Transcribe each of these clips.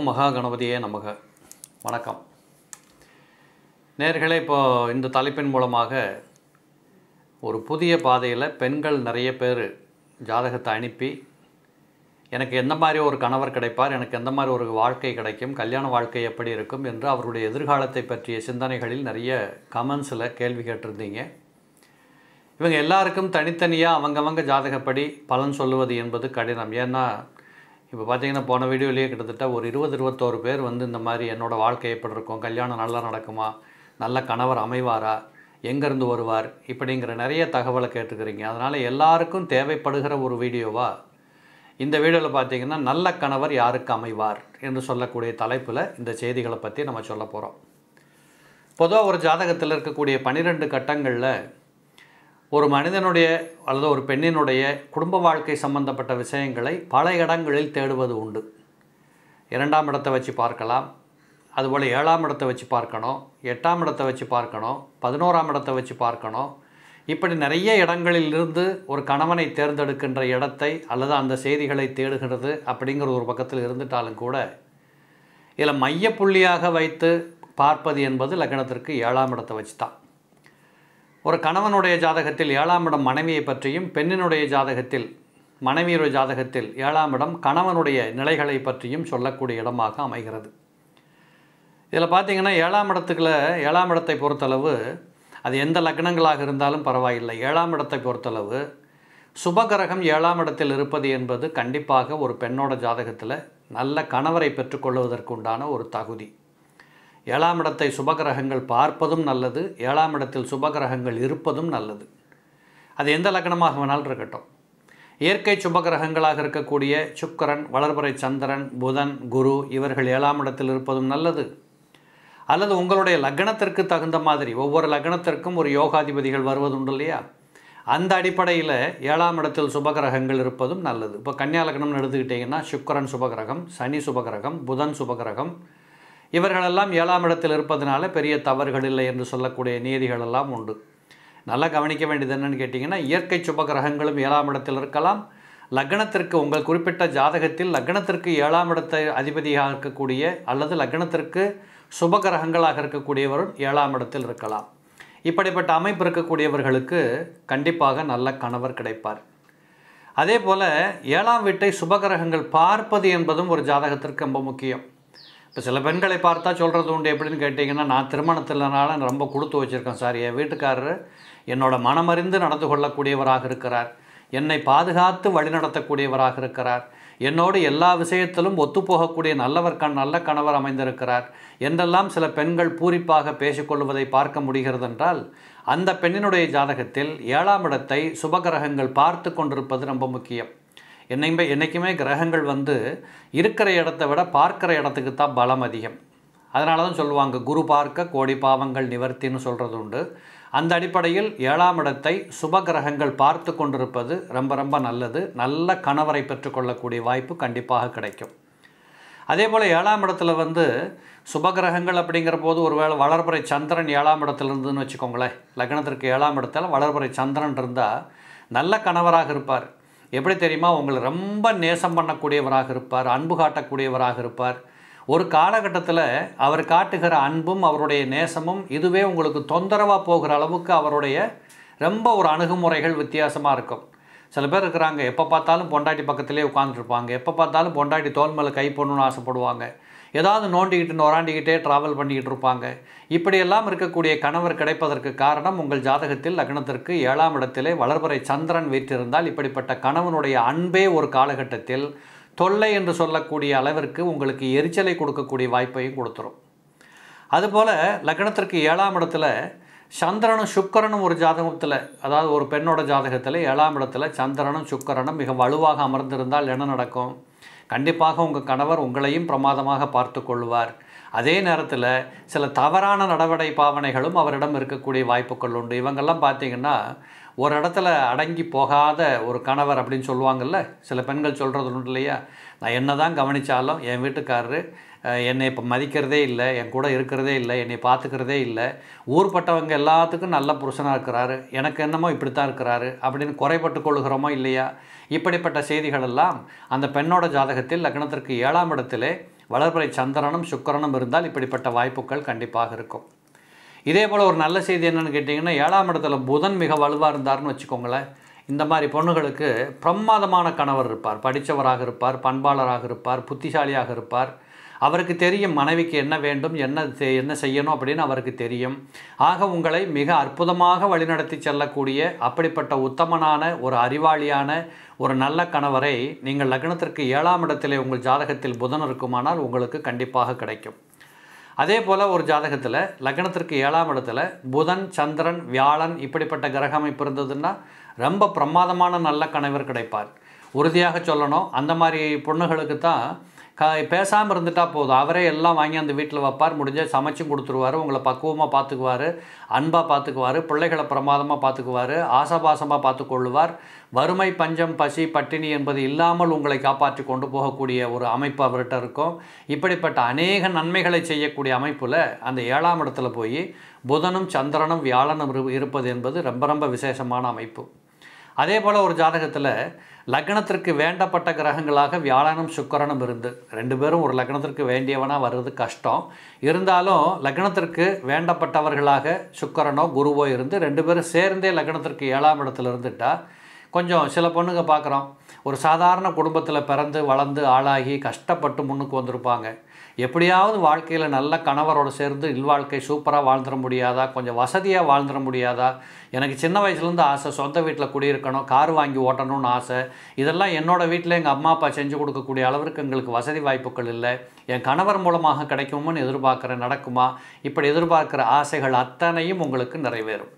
ஓம் மகா கணபதியே நமக வணக்கம் நேர்களே இப்போ இந்த தலைப்பின் மூலமாக ஒரு புதிய பாதையில் பெண்கள் நிறைய பேர் ஜாதகத்தை அனுப்பி எனக்கு எந்த மாதிரி ஒரு கணவர் கிடைப்பார் எனக்கு எந்த மாதிரி ஒரு வாழ்க்கை கிடைக்கும் கல்யாண வாழ்க்கை எப்படி இருக்கும் என்று அவருடைய எதிர்காலத்தை பற்றிய சிந்தனைகளில் நிறைய கமெண்ட்ஸில் கேள்வி கேட்டிருந்தீங்க இவங்க எல்லாருக்கும் தனித்தனியாக அவங்கவங்க ஜாதகப்படி பலன் சொல்லுவது என்பது கடினம் ஏன்னா இப்போ பார்த்தீங்கன்னா போன வீடியோலேயே கிட்டத்தட்ட ஒரு இருபது இருபத்தோரு பேர் வந்து இந்த மாதிரி என்னோட வாழ்க்கை எப்படி இருக்கும் கல்யாணம் நல்லா நடக்குமா நல்ல கணவர் அமைவாரா எங்கேருந்து வருவார் இப்படிங்கிற நிறைய தகவலை கேட்டுக்கிறீங்க அதனால் எல்லாருக்கும் தேவைப்படுகிற ஒரு வீடியோவாக இந்த வீடியோவில் பார்த்தீங்கன்னா நல்ல கணவர் யாருக்கு அமைவார் என்று சொல்லக்கூடிய தலைப்பில் இந்த செய்திகளை பற்றி நம்ம சொல்ல போகிறோம் பொதுவாக ஒரு ஜாதகத்தில் இருக்கக்கூடிய பன்னிரெண்டு கட்டங்களில் ஒரு மனிதனுடைய அல்லது ஒரு பெண்ணினுடைய குடும்ப வாழ்க்கை சம்பந்தப்பட்ட விஷயங்களை பல இடங்களில் தேடுவது உண்டு இரண்டாம் இடத்தை வச்சு பார்க்கலாம் அதுபோல் ஏழாம் இடத்தை வச்சு பார்க்கணும் எட்டாம் இடத்தை வச்சு பார்க்கணும் பதினோராம் இடத்தை வச்சு பார்க்கணும் இப்படி நிறைய இடங்களிலிருந்து ஒரு கணவனை தேர்ந்தெடுக்கின்ற இடத்தை அல்லது அந்த செய்திகளை தேடுகிறது அப்படிங்கிற ஒரு பக்கத்தில் இருந்துட்டாலும் கூட இதில் மையப்புள்ளியாக வைத்து பார்ப்பது என்பது லக்னத்திற்கு ஏழாம் இடத்தை வச்சு தான் ஒரு கணவனுடைய ஜாதகத்தில் ஏழாம் இடம் மனைவியை பற்றியும் பெண்ணினுடைய ஜாதகத்தில் மனைவியுடைய ஜாதகத்தில் ஏழாம் இடம் கணவனுடைய நிலைகளை பற்றியும் சொல்லக்கூடிய இடமாக அமைகிறது இதில் பார்த்தீங்கன்னா ஏழாம் இடத்துக்குள்ள ஏழாம் இடத்தை பொறுத்தளவு அது எந்த லக்னங்களாக இருந்தாலும் பரவாயில்லை ஏழாம் இடத்தை பொறுத்தளவு சுபகிரகம் ஏழாம் இடத்தில் இருப்பது என்பது கண்டிப்பாக ஒரு பெண்ணோட ஜாதகத்தில் நல்ல கணவரை பெற்றுக்கொள்வதற்கு உண்டான ஒரு தகுதி ஏழாம் இடத்தை சுபகிரகங்கள் பார்ப்பதும் நல்லது ஏழாம் இடத்தில் சுபகிரகங்கள் இருப்பதும் நல்லது அது எந்த லக்னமாக வேணாலும் இருக்கட்டும் இயற்கை சுபகிரகங்களாக இருக்கக்கூடிய சுக்கரன் வளர்பறை சந்திரன் புதன் குரு இவர்கள் ஏழாம் இடத்தில் இருப்பதும் நல்லது அல்லது உங்களுடைய லக்னத்திற்கு தகுந்த மாதிரி ஒவ்வொரு லக்னத்திற்கும் ஒரு யோகாதிபதிகள் வருவதுண்டு இல்லையா அந்த அடிப்படையில் ஏழாம் இடத்தில் சுபகிரகங்கள் இருப்பதும் நல்லது இப்போ கன்னியா லக்னம்னு எடுத்துக்கிட்டிங்கன்னா சுக்கரன் சுபகிரகம் சனி சுபகிரகம் புதன் சுபகிரகம் இவர்களெல்லாம் ஏழாம் இடத்தில் இருப்பதனால பெரிய தவறுகள் இல்லை என்று சொல்லக்கூடிய நீதிகள் எல்லாம் உண்டு நல்லா கவனிக்க வேண்டியது என்னன்னு கேட்டிங்கன்னா இயற்கை சுபகிரகங்களும் ஏழாம் இடத்தில் இருக்கலாம் லக்னத்திற்கு உங்கள் குறிப்பிட்ட ஜாதகத்தில் லக்னத்திற்கு ஏழாம் இடத்தை அதிபதியாக இருக்கக்கூடிய அல்லது லக்னத்திற்கு சுபகிரகங்களாக இருக்கக்கூடியவரும் ஏழாம் இடத்தில் இருக்கலாம் இப்படிப்பட்ட அமைப்பு இருக்கக்கூடியவர்களுக்கு கண்டிப்பாக நல்ல கணவர் கிடைப்பார் அதே போல் ஏழாம் வீட்டை சுபகிரகங்கள் பார்ப்பது என்பதும் ஒரு ஜாதகத்திற்கு ரொம்ப முக்கியம் இப்போ சில பெண்களை பார்த்தா சொல்கிறது உண்டு எப்படின்னு கேட்டிங்கன்னா நான் திருமணத்தில்னால ரொம்ப கொடுத்து வச்சுருக்கேன் சார் என் வீட்டுக்காரர் என்னோட மனமறிந்து நடந்து கொள்ளக்கூடியவராக இருக்கிறார் என்னை பாதுகாத்து வழிநடத்தக்கூடியவராக இருக்கிறார் என்னோடு எல்லா விஷயத்திலும் ஒத்துப்போகக்கூடிய நல்லவர் கண் நல்ல கணவர் அமைந்திருக்கிறார் என்றெல்லாம் சில பெண்கள் பூரிப்பாக பேசிக்கொள்வதை பார்க்க முடிகிறது என்றால் அந்த பெண்ணினுடைய ஜாதகத்தில் ஏழாம் இடத்தை சுபகிரகங்கள் பார்த்து கொண்டிருப்பது ரொம்ப முக்கியம் என்னைக்குமே என்றைக்குமே கிரகங்கள் வந்து இருக்கிற இடத்த விட பார்க்குற இடத்துக்கு தான் பலம் அதிகம் அதனால தான் சொல்லுவாங்க குரு பார்க்க கோடி பாவங்கள் நிவர்த்தின்னு சொல்கிறது உண்டு அந்த அடிப்படையில் ஏழாம் இடத்தை சுபகிரகங்கள் பார்த்து கொண்டிருப்பது ரொம்ப ரொம்ப நல்லது நல்ல கணவரை பெற்றுக்கொள்ளக்கூடிய வாய்ப்பு கண்டிப்பாக கிடைக்கும் அதே போல் ஏழாம் இடத்துல வந்து சுபகிரகங்கள் அப்படிங்கிற போது ஒருவேளை வளர்பறை சந்திரன் ஏழாம் இடத்துல இருந்துன்னு வச்சுக்கோங்களேன் லக்னத்திற்கு ஏழாம் இடத்துல வளர்பறை சந்திரன் இருந்தால் நல்ல கணவராக இருப்பார் எப்படி தெரியுமா உங்களை ரொம்ப நேசம் பண்ணக்கூடியவராக இருப்பார் அன்பு காட்டக்கூடியவராக இருப்பார் ஒரு காலகட்டத்தில் அவர் காட்டுகிற அன்பும் அவருடைய நேசமும் இதுவே உங்களுக்கு தொந்தரவாக போகிற அளவுக்கு அவருடைய ரொம்ப ஒரு அணுகுமுறைகள் வித்தியாசமாக இருக்கும் சில பேர் இருக்கிறாங்க எப்போ பார்த்தாலும் பொண்டாட்டி பக்கத்திலே உட்காந்துருப்பாங்க எப்போ பார்த்தாலும் பொண்டாட்டி தோல் மேலே கை போடணும்னு ஆசைப்படுவாங்க ஏதாவது நோண்டிக்கிட்டு நோராண்டிக்கிட்டே ட்ராவல் பண்ணிக்கிட்டு இருப்பாங்க இப்படியெல்லாம் இருக்கக்கூடிய கணவர் கிடைப்பதற்கு காரணம் உங்கள் ஜாதகத்தில் லக்னத்திற்கு ஏழாம் இடத்திலே வளர்பறை சந்திரன் வீற்றிருந்தால் இப்படிப்பட்ட கணவனுடைய அன்பே ஒரு காலகட்டத்தில் தொல்லை என்று சொல்லக்கூடிய அளவிற்கு உங்களுக்கு எரிச்சலை கொடுக்கக்கூடிய வாய்ப்பையும் கொடுத்துரும் அதுபோல் லக்னத்திற்கு ஏழாம் இடத்துல சந்திரனும் சுக்கரனும் ஒரு ஜாதகத்தில் அதாவது ஒரு பெண்ணோட ஜாதகத்தில் ஏழாம் இடத்துல சந்திரனும் சுக்கரனும் மிக வலுவாக அமர்ந்திருந்தால் என்ன நடக்கும் கண்டிப்பாக உங்கள் கணவர் உங்களையும் பிரமாதமாக பார்த்து கொள்வார் அதே நேரத்தில் சில தவறான நடவடை பாவனைகளும் அவரிடம் இருக்கக்கூடிய வாய்ப்புகள் உண்டு இவங்கெல்லாம் பார்த்தீங்கன்னா ஒரு இடத்துல அடங்கி போகாத ஒரு கணவர் அப்படின்னு சொல்லுவாங்கல்ல சில பெண்கள் சொல்கிறது உண்டு இல்லையா நான் என்ன தான் கவனித்தாலும் என் வீட்டுக்காரரு அஹ், என்னை இப்போ மதிக்கிறதே இல்லை என் கூட இருக்கிறதே இல்லை என்னை பார்த்துக்கிறதே இல்லை ஊர்பட்டவங்க எல்லாத்துக்கும் நல்ல புருஷனாக இருக்கிறாரு எனக்கு என்னமோ இப்படித்தான் இருக்கிறாரு அப்படின்னு குறைபட்டு கொள்கிறோமோ இல்லையா இப்படிப்பட்ட செய்திகள் எல்லாம் அந்த பெண்ணோட ஜாதகத்தில் லக்னத்திற்கு ஏழாம் இடத்திலே வளர்பிறை சந்திரனும் சுக்கிரனும் இருந்தால் இப்படிப்பட்ட வாய்ப்புகள் கண்டிப்பாக இருக்கும் இதே போல் ஒரு நல்ல செய்தி என்னன்னு கேட்டிங்கன்னா ஏழாம் இடத்துல புதன் மிக வலுவாக இருந்தார்னு வச்சுக்கோங்களேன் இந்த மாதிரி பொண்ணுகளுக்கு பிரமாதமான கணவர் இருப்பார் படித்தவராக இருப்பார் பண்பாளராக இருப்பார் புத்திசாலியாக இருப்பார் அவருக்கு தெரியும் மனைவிக்கு என்ன வேண்டும் என்ன செ- என்ன செய்யணும் அப்படின்னு அவருக்கு தெரியும் ஆக உங்களை மிக அற்புதமாக வழிநடத்தி செல்லக்கூடிய அப்படிப்பட்ட உத்தமனான ஒரு அறிவாளியான ஒரு நல்ல கணவரை நீங்கள் லக்னத்திற்கு ஏழாம் இடத்திலே உங்கள் ஜாதகத்தில் புதன் இருக்குமானால் உங்களுக்கு கண்டிப்பாக கிடைக்கும் அதே போல் ஒரு ஜாதகத்தில் லக்னத்திற்கு ஏழாம் இடத்துல புதன் சந்திரன் வியாழன் இப்படிப்பட்ட கிரக அமைப்பு இருந்ததுன்னா ரொம்ப பிரமாதமான நல்ல கணவர் கிடைப்பார் உறுதியாக சொல்லணும் அந்த மாதிரி பொண்ணுகளுக்கு தான் க பேசாமல் இருந்துட்டா போதும் அவரே எல்லாம் வாங்கி அந்த வீட்டில் வைப்பார் முடிஞ்சால் சமைச்சும் கொடுத்துருவாரு உங்களை பக்குவமாக பார்த்துக்குவார் அன்பாக பார்த்துக்குவார் பிள்ளைகளை பிரமாதமாக பார்த்துக்குவார் ஆசாபாசமாக பார்த்துக்கொள்ளுவார் வறுமை பஞ்சம் பசி பட்டினி என்பது இல்லாமல் உங்களை காப்பாற்றி கொண்டு போகக்கூடிய ஒரு அமைப்பு அவர்கிட்ட இருக்கும் இப்படிப்பட்ட அநேக நன்மைகளை செய்யக்கூடிய அமைப்பில் அந்த ஏழாம் இடத்துல போய் புதனும் சந்திரனும் வியாழனும் இரு- இருப்பது என்பது ரொம்ப ரொம்ப விசேஷமான அமைப்பு அதே போல் ஒரு ஜாதகத்தில் லக்னத்திற்கு வேண்டப்பட்ட கிரகங்களாக வியாழனும் சுக்கிரனும் இருந்து ரெண்டு பேரும் ஒரு லக்னத்திற்கு வேண்டியவனாக வர்றது கஷ்டம் இருந்தாலும் லக்னத்திற்கு வேண்டப்பட்டவர்களாக சுக்கிரனோ குருவோ இருந்து ரெண்டு பேரும் சேர்ந்தே லக்னத்திற்கு ஏழாம் இடத்துல இருந்துட்டா கொஞ்சம் சில பொண்ணுங்க பார்க்குறோம் ஒரு சாதாரண குடும்பத்தில் பிறந்து வளர்ந்து ஆளாகி கஷ்டப்பட்டு முன்னுக்கு வந்திருப்பாங்க எப்படியாவது வாழ்க்கையில் நல்ல கணவரோட சேர்ந்து இல்வாழ்க்கை சூப்பராக வாழ்ந்துட முடியாதா கொஞ்சம் வசதியாக வாழ்ந்துட முடியாதா எனக்கு சின்ன வயசுலேருந்து ஆசை சொந்த வீட்டில் குடியிருக்கணும் கார் வாங்கி ஓட்டணும்னு ஆசை இதெல்லாம் என்னோட வீட்டில் எங்கள் அம்மா அப்பா செஞ்சு கொடுக்கக்கூடிய அளவிற்கு எங்களுக்கு வசதி வாய்ப்புகள் இல்லை என் கணவர் மூலமாக கிடைக்குமோன்னு எதிர்பார்க்குறேன் நடக்குமா இப்படி எதிர்பார்க்குற ஆசைகள் அத்தனையும் உங்களுக்கு நிறைவேறும்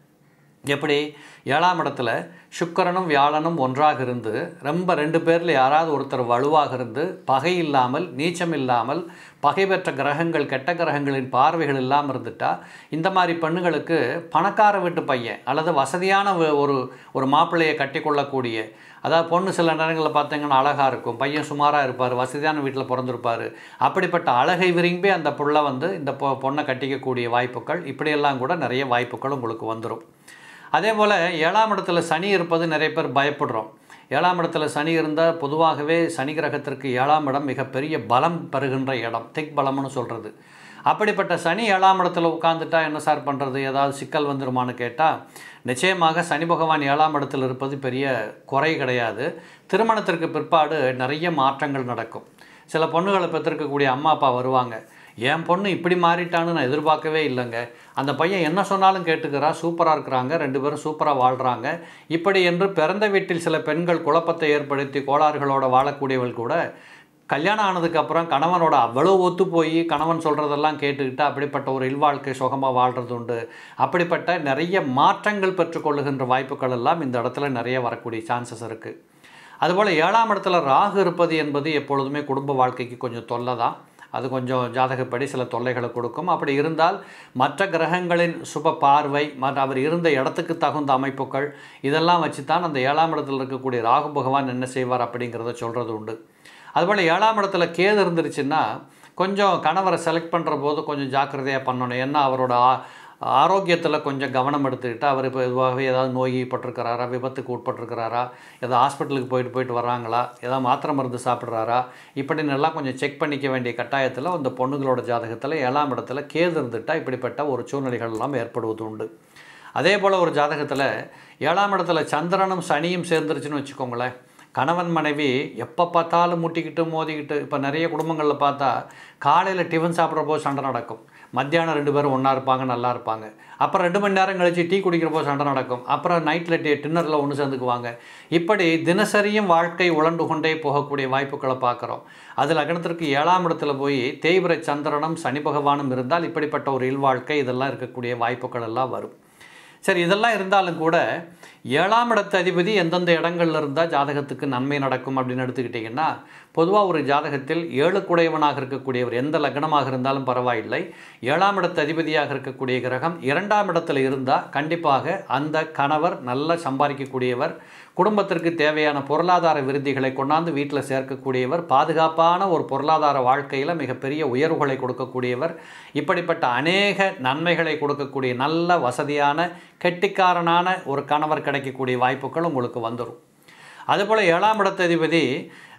எப்படி ஏழாம் இடத்துல சுக்கிரனும் வியாழனும் ஒன்றாக இருந்து ரொம்ப ரெண்டு பேரில் யாராவது ஒருத்தர் வலுவாக இருந்து பகை இல்லாமல் நீச்சம் இல்லாமல் பகை பெற்ற கிரகங்கள் கெட்ட கிரகங்களின் பார்வைகள் இல்லாமல் இருந்துட்டா இந்த மாதிரி பெண்ணுங்களுக்கு பணக்கார வீட்டு பையன் அல்லது வசதியான வ- ஒரு ஒரு மாப்பிள்ளையை கட்டிக்கொள்ளக்கூடிய அதாவது பொண்ணு சில நேரங்களில் பார்த்தீங்கன்னா அழகாக இருக்கும் பையன் சுமாராக இருப்பார் வசதியான வீட்டில் பிறந்திருப்பார் அப்படிப்பட்ட அழகை விரும்பி அந்த புள்ள வந்து இந்த பொ பொண்ணை கட்டிக்கக்கூடிய வாய்ப்புகள் இப்படியெல்லாம் கூட நிறைய வாய்ப்புகள் உங்களுக்கு வந்துடும் அதே போல் ஏழாம் இடத்துல சனி இருப்பது நிறைய பேர் பயப்படுறோம் ஏழாம் இடத்துல சனி இருந்தால் பொதுவாகவே சனி கிரகத்திற்கு ஏழாம் இடம் மிகப்பெரிய பலம் பெறுகின்ற இடம் திக் பலம்னு சொல்கிறது அப்படிப்பட்ட சனி ஏழாம் இடத்துல உட்காந்துட்டா என்ன சார் பண்ணுறது ஏதாவது சிக்கல் வந்துருமான்னு கேட்டால் நிச்சயமாக சனி பகவான் ஏழாம் இடத்துல இருப்பது பெரிய குறை கிடையாது திருமணத்திற்கு பிற்பாடு நிறைய மாற்றங்கள் நடக்கும் சில பொண்ணுகளை பெற்றிருக்கக்கூடிய அம்மா அப்பா வருவாங்க என் பொண்ணு இப்படி மாறிட்டான்னு நான் எதிர்பார்க்கவே இல்லைங்க அந்த பையன் என்ன சொன்னாலும் கேட்டுக்கிறா சூப்பராக இருக்கிறாங்க ரெண்டு பேரும் சூப்பராக வாழ்கிறாங்க இப்படி என்று பிறந்த வீட்டில் சில பெண்கள் குழப்பத்தை ஏற்படுத்தி கோளாறுகளோட வாழக்கூடியவள் கூட கல்யாணம் ஆனதுக்கப்புறம் கணவனோட அவ்வளோ ஒத்து போய் கணவன் சொல்கிறதெல்லாம் கேட்டுக்கிட்டு அப்படிப்பட்ட ஒரு இல்வாழ்க்கை சுகமாக வாழ்கிறது உண்டு அப்படிப்பட்ட நிறைய மாற்றங்கள் பெற்றுக்கொள்ளுகின்ற வாய்ப்புகள் எல்லாம் இந்த இடத்துல நிறைய வரக்கூடிய சான்சஸ் இருக்குது அதுபோல் ஏழாம் இடத்துல ராகு இருப்பது என்பது எப்பொழுதுமே குடும்ப வாழ்க்கைக்கு கொஞ்சம் தொல்லை தான் அது கொஞ்சம் ஜாதகப்படி சில தொல்லைகளை கொடுக்கும் அப்படி இருந்தால் மற்ற கிரகங்களின் சுப பார்வை மற்ற அவர் இருந்த இடத்துக்கு தகுந்த அமைப்புகள் இதெல்லாம் வச்சு தான் அந்த ஏழாம் இடத்துல இருக்கக்கூடிய ராகு பகவான் என்ன செய்வார் அப்படிங்கிறத சொல்கிறது உண்டு அதுபோல் ஏழாம் இடத்துல கேது இருந்துருச்சுன்னா கொஞ்சம் கணவரை செலக்ட் பண்ணுற போது கொஞ்சம் ஜாக்கிரதையாக பண்ணணும் ஏன்னா அவரோட ஆ- ஆரோக்கியத்தில் கொஞ்சம் கவனம் எடுத்துக்கிட்டு அவர் இப்போ இதுவாகவே ஏதாவது நோய்பட்டிருக்கிறாரா விபத்துக்கு உட்பட்டிருக்கிறாரா ஏதாவது ஹாஸ்பிட்டலுக்கு போயிட்டு போயிட்டு வராங்களா ஏதாவது மாத்திரை மருந்து சாப்பிட்றாரா இப்படின்னு எல்லாம் கொஞ்சம் செக் பண்ணிக்க வேண்டிய கட்டாயத்தில் அந்த பொண்ணுங்களோட ஜாதகத்தில் ஏழாம் இடத்துல கேது இருந்துட்டா இப்படிப்பட்ட ஒரு சூழ்நிலைகள் எல்லாம் ஏற்படுவது உண்டு அதே போல் ஒரு ஜாதகத்தில் ஏழாம் இடத்துல சந்திரனும் சனியும் சேர்ந்துருச்சுன்னு வச்சுக்கோங்களேன் கணவன் மனைவி எப்போ பார்த்தாலும் முட்டிக்கிட்டு மோதிக்கிட்டு இப்போ நிறைய குடும்பங்களில் பார்த்தா காலையில் டிஃபன் சாப்பிட்றப்போ சண்டை நடக்கும் மத்தியானம் ரெண்டு பேரும் ஒன்றா இருப்பாங்க நல்லா இருப்பாங்க அப்புறம் ரெண்டு மணி நேரம் கழித்து டீ குடிக்கிறப்போ சண்டை நடக்கும் அப்புறம் நைட்டில் டீ டின்னரில் ஒன்று சேர்ந்துக்குவாங்க இப்படி தினசரியும் வாழ்க்கை உழண்டு கொண்டே போகக்கூடிய வாய்ப்புகளை பார்க்குறோம் அது லக்னத்திற்கு ஏழாம் இடத்துல போய் தேய்பிர சந்திரனும் சனி பகவானும் இருந்தால் இப்படிப்பட்ட ஒரு இல்வாழ்க்கை இதெல்லாம் இருக்கக்கூடிய வாய்ப்புகள் எல்லாம் வரும் சரி இதெல்லாம் இருந்தாலும் கூட ஏழாம் இடத்து அதிபதி எந்தெந்த இடங்கள்ல இருந்தால் ஜாதகத்துக்கு நன்மை நடக்கும் அப்படின்னு எடுத்துக்கிட்டிங்கன்னா பொதுவாக ஒரு ஜாதகத்தில் ஏழுக்குடையவனாக இருக்கக்கூடியவர் எந்த லக்னமாக இருந்தாலும் பரவாயில்லை ஏழாம் இடத்து அதிபதியாக இருக்கக்கூடிய கிரகம் இரண்டாம் இடத்துல இருந்தால் கண்டிப்பாக அந்த கணவர் நல்லா சம்பாதிக்கக்கூடியவர் குடும்பத்திற்கு தேவையான பொருளாதார விருத்திகளை கொண்டாந்து வீட்டில் சேர்க்கக்கூடியவர் பாதுகாப்பான ஒரு பொருளாதார வாழ்க்கையில் மிகப்பெரிய உயர்வுகளை கொடுக்கக்கூடியவர் இப்படிப்பட்ட அநேக நன்மைகளை கொடுக்கக்கூடிய நல்ல வசதியான கெட்டிக்காரனான ஒரு கணவர் கிடைக்கக்கூடிய வாய்ப்புகள் உங்களுக்கு வந்துடும் அதுபோல் ஏழாம் இடத்ததிபதி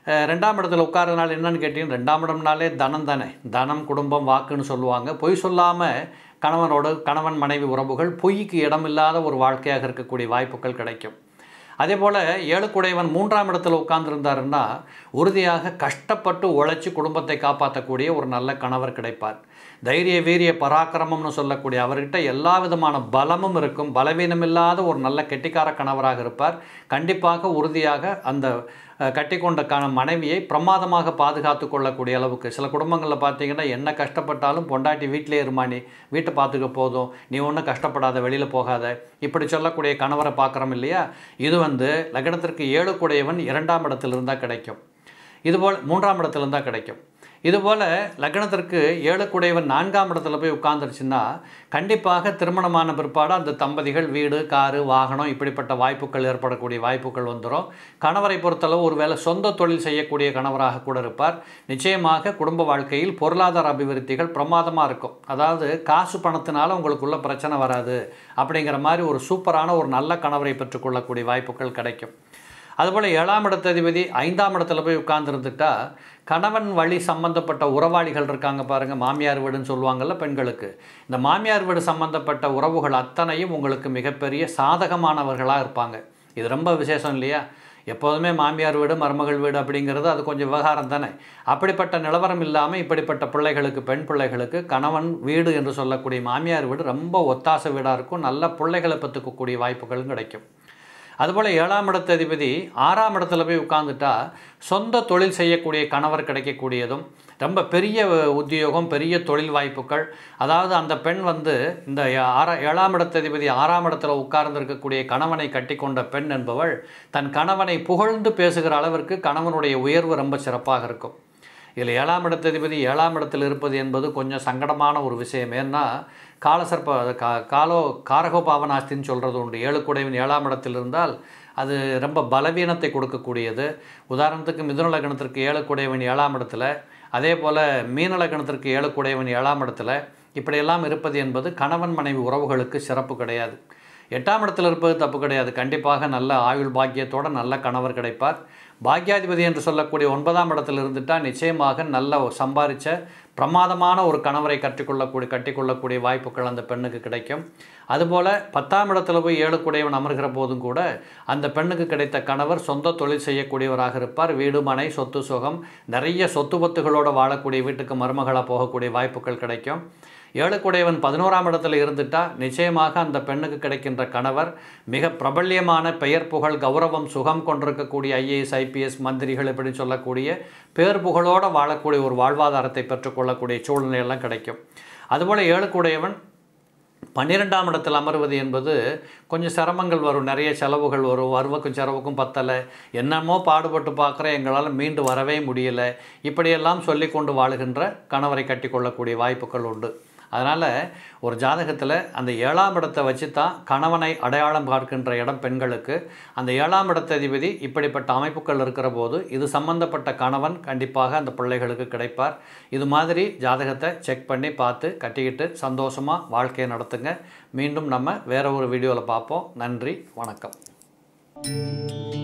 அஹ், ரெண்டாம் இடத்துல உட்காரதுனால என்னன்னு கேட்டீங்கன்னா ரெண்டாம் இடம்னாலே தனம் தானே தனம் குடும்பம் வாக்குன்னு சொல்லுவாங்க பொய் சொல்லாமல் கணவனோட கணவன் மனைவி உறவுகள் பொய்க்கு இடமில்லாத ஒரு வாழ்க்கையாக இருக்கக்கூடிய வாய்ப்புகள் கிடைக்கும் அதே போல் ஏழுக்குடையவன் மூன்றாம் இடத்துல உட்கார்ந்துருந்தாருன்னா உறுதியாக கஷ்டப்பட்டு உழைச்சி குடும்பத்தை காப்பாற்றக்கூடிய ஒரு நல்ல கணவர் கிடைப்பார் தைரிய வீரிய பராக்கிரமம்னு சொல்லக்கூடிய அவர்கிட்ட எல்லா விதமான பலமும் இருக்கும் பலவீனமில்லாத ஒரு நல்ல கெட்டிக்கார கணவராக இருப்பார் கண்டிப்பாக உறுதியாக அந்த அஹ், கட்டிக்கொண்ட க மனைவியை பிரமாதமாக பாதுகாத்து கொள்ளக்கூடிய அளவுக்கு சில குடும்பங்களில் பார்த்தீங்கன்னா என்ன கஷ்டப்பட்டாலும் பொண்டாட்டி வீட்டிலே இருமா நீ வீட்டை பார்த்துக்க போதும் நீ ஒன்றும் கஷ்டப்படாத வெளியில் போகாத இப்படி சொல்லக்கூடிய கணவரை பார்க்குறோம் இல்லையா இது வந்து லக்னத்திற்கு ஏழு கூடையவன் இரண்டாம் இடத்துல இருந்தால் கிடைக்கும் இதுபோல் மூன்றாம் இடத்துல இருந்தால் கிடைக்கும் இதுபோல் லக்னத்திற்கு ஏழு குடையவன் நான்காம் இடத்துல போய் உட்கார்ந்துருச்சுன்னா கண்டிப்பாக திருமணமான பிற்பாடு அந்த தம்பதிகள் வீடு காரு வாகனம் இப்படிப்பட்ட வாய்ப்புகள் ஏற்படக்கூடிய வாய்ப்புகள் வந்துடும் கணவரை பொறுத்தளவு ஒருவேளை சொந்த தொழில் செய்யக்கூடிய கணவராக கூட இருப்பார் நிச்சயமாக குடும்ப வாழ்க்கையில் பொருளாதார அபிவிருத்திகள் பிரமாதமாக இருக்கும் அதாவது காசு பணத்தினால உங்களுக்குள்ள பிரச்சனை வராது அப்படிங்கிற மாதிரி ஒரு சூப்பரான ஒரு நல்ல கணவரை பெற்றுக்கொள்ளக்கூடிய வாய்ப்புகள் கிடைக்கும் அதுபோல் ஏழாம் இடத்ததிபதி ஐந்தாம் இடத்துல போய் உட்கார்ந்துருந்துட்டா கணவன் வழி சம்பந்தப்பட்ட உறவாளிகள் இருக்காங்க பாருங்கள் மாமியார் வீடுன்னு சொல்லுவாங்கள்ல பெண்களுக்கு இந்த மாமியார் வீடு சம்பந்தப்பட்ட உறவுகள் அத்தனையும் உங்களுக்கு மிகப்பெரிய சாதகமானவர்களாக இருப்பாங்க இது ரொம்ப விசேஷம் இல்லையா எப்போதுமே மாமியார் வீடு மருமகள் வீடு அப்படிங்கிறது அது கொஞ்சம் விவகாரம் தானே அப்படிப்பட்ட நிலவரம் இல்லாமல் இப்படிப்பட்ட பிள்ளைகளுக்கு பெண் பிள்ளைகளுக்கு கணவன் வீடு என்று சொல்லக்கூடிய மாமியார் வீடு ரொம்ப ஒத்தாச வீடாக இருக்கும் நல்ல பிள்ளைகளை பெற்றுக்கக்கூடிய வாய்ப்புகளும் கிடைக்கும் அதுபோல் ஏழாம் இடத்த அதிபதி ஆறாம் இடத்துல போய் உட்காந்துட்டா சொந்த தொழில் செய்யக்கூடிய கணவர் கிடைக்கக்கூடியதும் ரொம்ப பெரிய உத்தியோகம் பெரிய தொழில் வாய்ப்புகள் அதாவது அந்த பெண் வந்து இந்த ஆறா ஏழாம் இடத்ததிபதி ஆறாம் இடத்துல உட்கார்ந்திருக்கக்கூடிய கணவனை கட்டிக்கொண்ட பெண் என்பவள் தன் கணவனை புகழ்ந்து பேசுகிற அளவிற்கு கணவனுடைய உயர்வு ரொம்ப சிறப்பாக இருக்கும் இதில் ஏழாம் இடத்ததிபதி ஏழாம் இடத்தில் இருப்பது என்பது கொஞ்சம் சங்கடமான ஒரு விஷயம் ஏன்னா காலசர்ப்ப கா காலோ காரகோ பாவனாஸ்தின்னு சொல்கிறது உண்டு ஏழு குடைவின் ஏழாம் இடத்தில் இருந்தால் அது ரொம்ப பலவீனத்தை கொடுக்கக்கூடியது உதாரணத்துக்கு மிதுன லக்னத்திற்கு ஏழு குடைவன் ஏழாம் இடத்துல அதே போல் மீன லக்னத்திற்கு ஏழு குடைவன் ஏழாம் இடத்துல இப்படியெல்லாம் இருப்பது என்பது கணவன் மனைவி உறவுகளுக்கு சிறப்பு கிடையாது எட்டாம் இடத்துல இருப்பது தப்பு கிடையாது கண்டிப்பாக நல்ல ஆயுள் பாக்கியத்தோட நல்ல கணவர் கிடைப்பார் பாக்யாதிபதி என்று சொல்லக்கூடிய ஒன்பதாம் இடத்துல இருந்துட்டால் நிச்சயமாக நல்ல சம்பாரித்த பிரமாதமான ஒரு கணவரை கற்றுக்கொள்ளக்கூடிய கட்டிக்கொள்ளக்கூடிய வாய்ப்புகள் அந்த பெண்ணுக்கு கிடைக்கும் அதுபோல் பத்தாம் இடத்துல போய் ஏழு குடையவன் அமர்கிற போதும் கூட அந்த பெண்ணுக்கு கிடைத்த கணவர் சொந்த தொழில் செய்யக்கூடியவராக இருப்பார் வீடு மனை சொத்து சுகம் நிறைய சொத்து பத்துகளோடு வாழக்கூடிய வீட்டுக்கு மருமகளாக போகக்கூடிய வாய்ப்புகள் கிடைக்கும் ஏழுக்குடையவன் பதினோராம் இடத்துல இருந்துட்டா நிச்சயமாக அந்த பெண்ணுக்கு கிடைக்கின்ற கணவர் மிக பிரபல்யமான பெயர் புகழ் கௌரவம் சுகம் கொண்டிருக்கக்கூடிய ஐஏஎஸ் ஐபிஎஸ் மந்திரிகள் இப்படி சொல்லக்கூடிய பேர் புகழோடு வாழக்கூடிய ஒரு வாழ்வாதாரத்தை பெற்றுக்கொள்ளக்கூடிய சூழ்நிலையெல்லாம் கிடைக்கும் அதுபோல் ஏழுக்குடையவன் பன்னிரெண்டாம் இடத்தில் அமர்வது என்பது கொஞ்சம் சிரமங்கள் வரும் நிறைய செலவுகள் வரும் வருவக்கும் செலவுக்கும் பத்தலை என்னமோ பாடுபட்டு பார்க்குறேன் எங்களால் மீண்டு வரவே முடியலை இப்படியெல்லாம் சொல்லி கொண்டு வாழுகின்ற கணவரை கட்டிக்கொள்ளக்கூடிய வாய்ப்புகள் உண்டு அதனால் ஒரு ஜாதகத்தில் அந்த ஏழாம் இடத்தை வச்சு தான் கணவனை அடையாளம் பார்க்கின்ற இடம் பெண்களுக்கு அந்த ஏழாம் இடத்த அதிபதி இப்படிப்பட்ட அமைப்புகள் இருக்கிற போது இது சம்பந்தப்பட்ட கணவன் கண்டிப்பாக அந்த பிள்ளைகளுக்கு கிடைப்பார் இது மாதிரி ஜாதகத்தை செக் பண்ணி பார்த்து கட்டிக்கிட்டு சந்தோஷமாக வாழ்க்கையை நடத்துங்க மீண்டும் நம்ம வேற ஒரு வீடியோவில் பார்ப்போம் நன்றி வணக்கம்